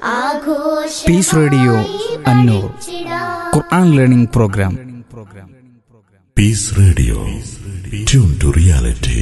piece radio Annoor Quran learning program peace radio tune to reality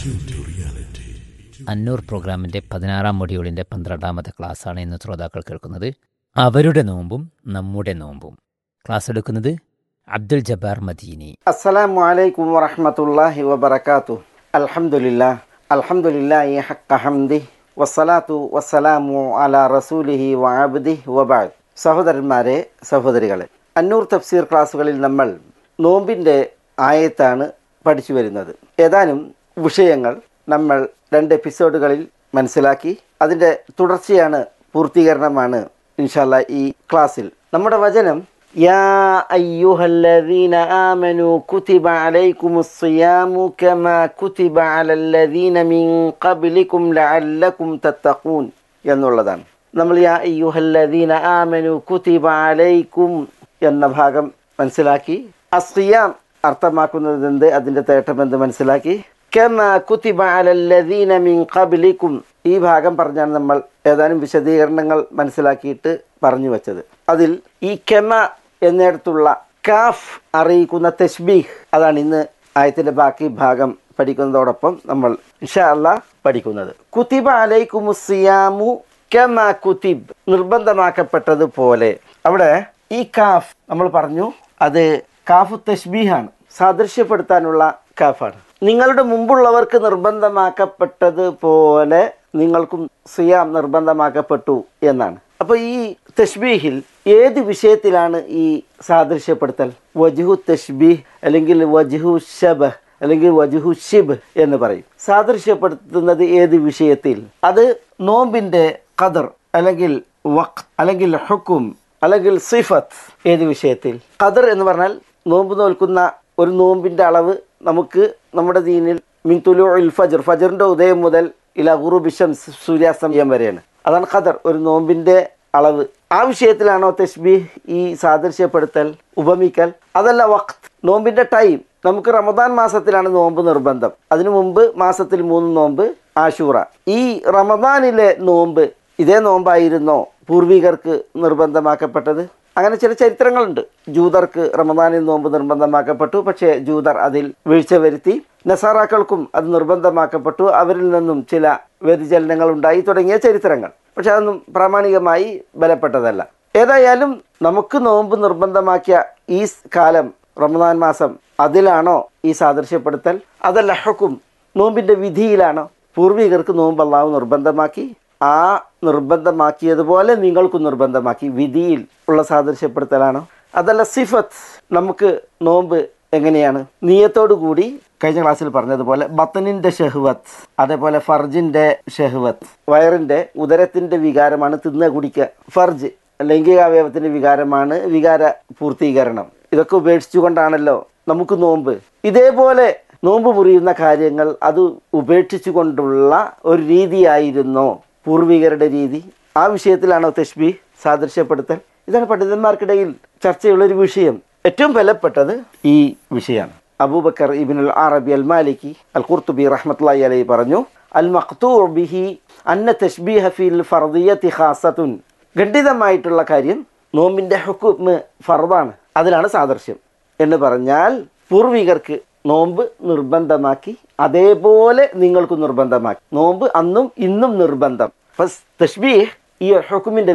Annoor പ്രോഗ്രാമിൻ്റെ പതിനാറാം മൊഡ്യൂളിൻ്റെ പന്ത്രണ്ടാമത്തെ ക്ലാസ്സാണ് ഇന്ന് ശ്രോതാക്കൾ കേൾക്കുന്നത് അവരുടെ നോമ്പും നമ്മുടെ നോമ്പും ക്ലാസ് എടുക്കുന്നത് അബ്ദുൽ ജബ്ബാർ മദീനി അസ്സലാമു അലൈക്കും വറഹ്മത്തുള്ളാഹി വബറകാതു അൽഹംദുലില്ലാ അൽഹംദുലില്ലാഹി ഹഖ ഹംദി വസ്സലാത്തു വസ്സലാമു അലാ റസൂലിഹി വഅബ്ദി വബഅദ് സഹോദരന്മാരെ സഹോദരികളെ അന്നൂർ തഫ്സീർ ക്ലാസ്സുകളിൽ നമ്മൾ നോമ്പിൻ്റെ ആയത്താണ് പഠിച്ചു വരുന്നത് ഏതാനും വിഷയങ്ങൾ നമ്മൾ രണ്ട് എപ്പിസോഡുകളിൽ മനസ്സിലാക്കി അതിൻ്റെ തുടർച്ചയാണ് പൂർത്തീകരണമാണ് ഇൻഷാല്ല ഈ ക്ലാസ്സിൽ നമ്മുടെ വചനം യാ അയ്യുഹല്ലദീന ആമനു കുതിബ അലൈക്കുമുസ്സിയാമു കമാ കുതിബ അലല്ലദീന മിൻ ഖബ്ലിക്കും ലഅല്ലക്കും തത്തഖൂൻ എന്നുള്ളതാണ് നമ്മൾ യാ അയ്യുഹല്ലദീന ആമനു കുതിബ അലൈക്കും എന്ന ഭാഗം മനസ്സിലാക്കി അസ്യാം അർത്ഥമാക്കുന്നത് എന്ത് അതിൻ്റെ തേട്ടമെന്ത് മനസ്സിലാക്കി കമ കുതിബ അലല്ലദീന മിൻ ഖബ്ലിക്കും ഈ ഭാഗം പറഞ്ഞാണ് നമ്മൾ ഏതാനും വിശദീകരണങ്ങൾ മനസ്സിലാക്കിയിട്ട് പറഞ്ഞു വച്ചത് അതിൽ ഈ കെമ എന്നിടത്തുള്ള കാഫ് അറിയിക്കുന്ന തഷ്ബീഹ് അതാണ് ഇന്ന് ആയത്തിന്റെ ബാക്കി ഭാഗം പഠിക്കുന്നതോടൊപ്പം നമ്മൾ ഇൻഷാ അല്ലാ പഠിക്കുന്നത് കുതിബ അലൈക്കുമുസിയാമു കെമ കുതിബ് നിർബന്ധമാക്കപ്പെട്ടതുപോലെ അവിടെ ഈ കാഫ് നമ്മൾ പറഞ്ഞു അത് കാഫു തഷ്ബീഹാണ് സാദൃശ്യപ്പെടുത്താനുള്ള കാഫാണ് നിങ്ങളുടെ മുമ്പുള്ളവർക്ക് നിർബന്ധമാക്കപ്പെട്ടതുപോലെ നിങ്ങൾക്കും സിയാം നിർബന്ധമാക്കപ്പെട്ടു എന്നാണ് അപ്പൊ ഈ തഷ്ബീഹിൽ ഏത് വിഷയത്തിലാണ് ഈ സാദൃശ്യപ്പെടുത്തൽ വജുഹു തഷ്ബീഹ് അല്ലെങ്കിൽ വജുഹു ഷബഹ് അല്ലെങ്കിൽ വജുഹു ഷിബ് എന്ന് പറയും സാദൃശ്യപ്പെടുത്തുന്നത് ഏത് വിഷയത്തിൽ അത് നോമ്പിന്റെ ഖദർ അല്ലെങ്കിൽ വഖ് അല്ലെങ്കിൽ ഹുക്കും അല്ലെങ്കിൽ സിഫത്ത് ഏത് വിഷയത്തിൽ ഖദർ എന്ന് പറഞ്ഞാൽ നോമ്പ് നോൽക്കുന്ന ഒരു നോമ്പിന്റെ അളവ് നമുക്ക് നമ്മുടെ ദീനിൽ മിൻതുലു ഉൽ ഫജർ ഫജറിന്റെ ഉദയം മുതൽ ഇല ഗുറുബിഷം സൂര്യാസ്തമയം വരെയാണ് അതാണ് ഖദർ ഒരു നോമ്പിന്റെ അളവ് ആ വിഷയത്തിലാണോ തസ്ബീഹ് ഈ സാദൃശ്യപ്പെടുത്തൽ ഉപമിക്കൽ അതല്ല വഖ് നോമ്പിന്റെ ടൈം നമുക്ക് റമദാൻ മാസത്തിലാണ് നോമ്പ് നിർബന്ധം അതിനു മുമ്പ് മാസത്തിൽ മൂന്ന് നോമ്പ് ആശൂറ ഈ റമദാനിലെ നോമ്പ് ഇതേ നോമ്പായിരുന്നോ പൂർവികർക്ക് നിർബന്ധമാക്കപ്പെട്ടത് അങ്ങനെ ചില ചരിത്രങ്ങളുണ്ട് ജൂതർക്ക് റമദാനിൽ നോമ്പ് നിർബന്ധമാക്കപ്പെട്ടു പക്ഷേ ജൂതർ അതിൽ വീഴ്ച വരുത്തി നസാറാക്കൾക്കും അത് നിർബന്ധമാക്കപ്പെട്ടു അവരിൽ നിന്നും ചില വ്യതിചലനങ്ങൾ ഉണ്ടായി തുടങ്ങിയ ചരിത്രങ്ങൾ പക്ഷെ അതൊന്നും പ്രാമാണികമായി ബലപ്പെട്ടതല്ല ഏതായാലും നമുക്ക് നോമ്പ് നിർബന്ധമാക്കിയ ഈ കാലം റമദാൻ മാസം അതിലാണോ ഈ സാദൃശ്യപ്പെടുത്തൽ അതല്ല ഹുക്കും നോമ്പിന്റെ വിധിയിലാണോ പൂർവികർക്ക് നോമ്പ് അള്ളാഹു നിർബന്ധമാക്കി ആ നിർബന്ധമാക്കിയതുപോലെ നിങ്ങൾക്കും നിർബന്ധമാക്കി വിധിയിൽ ഉള്ള സാദൃശ്യപ്പെടുത്തലാണോ അതല്ല സിഫത്ത് നമുക്ക് നോമ്പ് എങ്ങനെയാണ് നീയത്തോടു കൂടി കഴിഞ്ഞ ക്ലാസ്സിൽ പറഞ്ഞതുപോലെ ബത്തനിന്റെ ഷെഹ്വത്ത് അതേപോലെ ഫർജിന്റെ ഷെഹ്വത്ത് വയറിന്റെ ഉദരത്തിന്റെ വികാരമാണ് തിന്ന കുടിക്കുക ഫർജ് ലൈംഗികാവയവത്തിന്റെ വികാരമാണ് വികാര പൂർത്തീകരണം ഇതൊക്കെ ഉപേക്ഷിച്ചുകൊണ്ടാണല്ലോ നമുക്ക് നോമ്പ് ഇതേപോലെ നോമ്പ് മുറിയുന്ന കാര്യങ്ങൾ അത് ഉപേക്ഷിച്ചുകൊണ്ടുള്ള ഒരു രീതിയായിരുന്നോ പൂർവികരുടെ രീതി ആ വിഷയത്തിലാണോ തഷ്ബി സാദൃശ്യപ്പെടുത്തൽ ഇതാണ് പണ്ഡിതന്മാർക്കിടയിൽ ചർച്ചയുള്ളൊരു വിഷയം ഏറ്റവും ബലപ്പെട്ടത് ഈ വിഷയമാണ് അബൂബക്കർ ഇബിനുൽ അറബി അൽ മാലിക്കി അൽ ഖുർത്തുബി റഹ്മത്തുള്ളി അലൈഹി പറഞ്ഞു അൽ മഖ്തൂ ബിഹി അന്ന തഷ്ബീഹ ഫിൽ ഫർദിയത്തി ഖാസത്തുൻ ഖണ്ഡിതമായിട്ടുള്ള കാര്യം നോമ്പിന്റെ ഹുക്കുമ് ഫർദാണ് അതിലാണ് സാദൃശ്യം എന്ന് പറഞ്ഞാൽ പൂർവികർക്ക് നോമ്പ് നിർബന്ധമാക്കി അതേപോലെ നിങ്ങൾക്ക് നിർബന്ധമാക്കി നോമ്പ് അന്നും ഇന്നും നിർബന്ധം തഷ്ബീഹ് ഈ ഹുക്കുമിന്റെ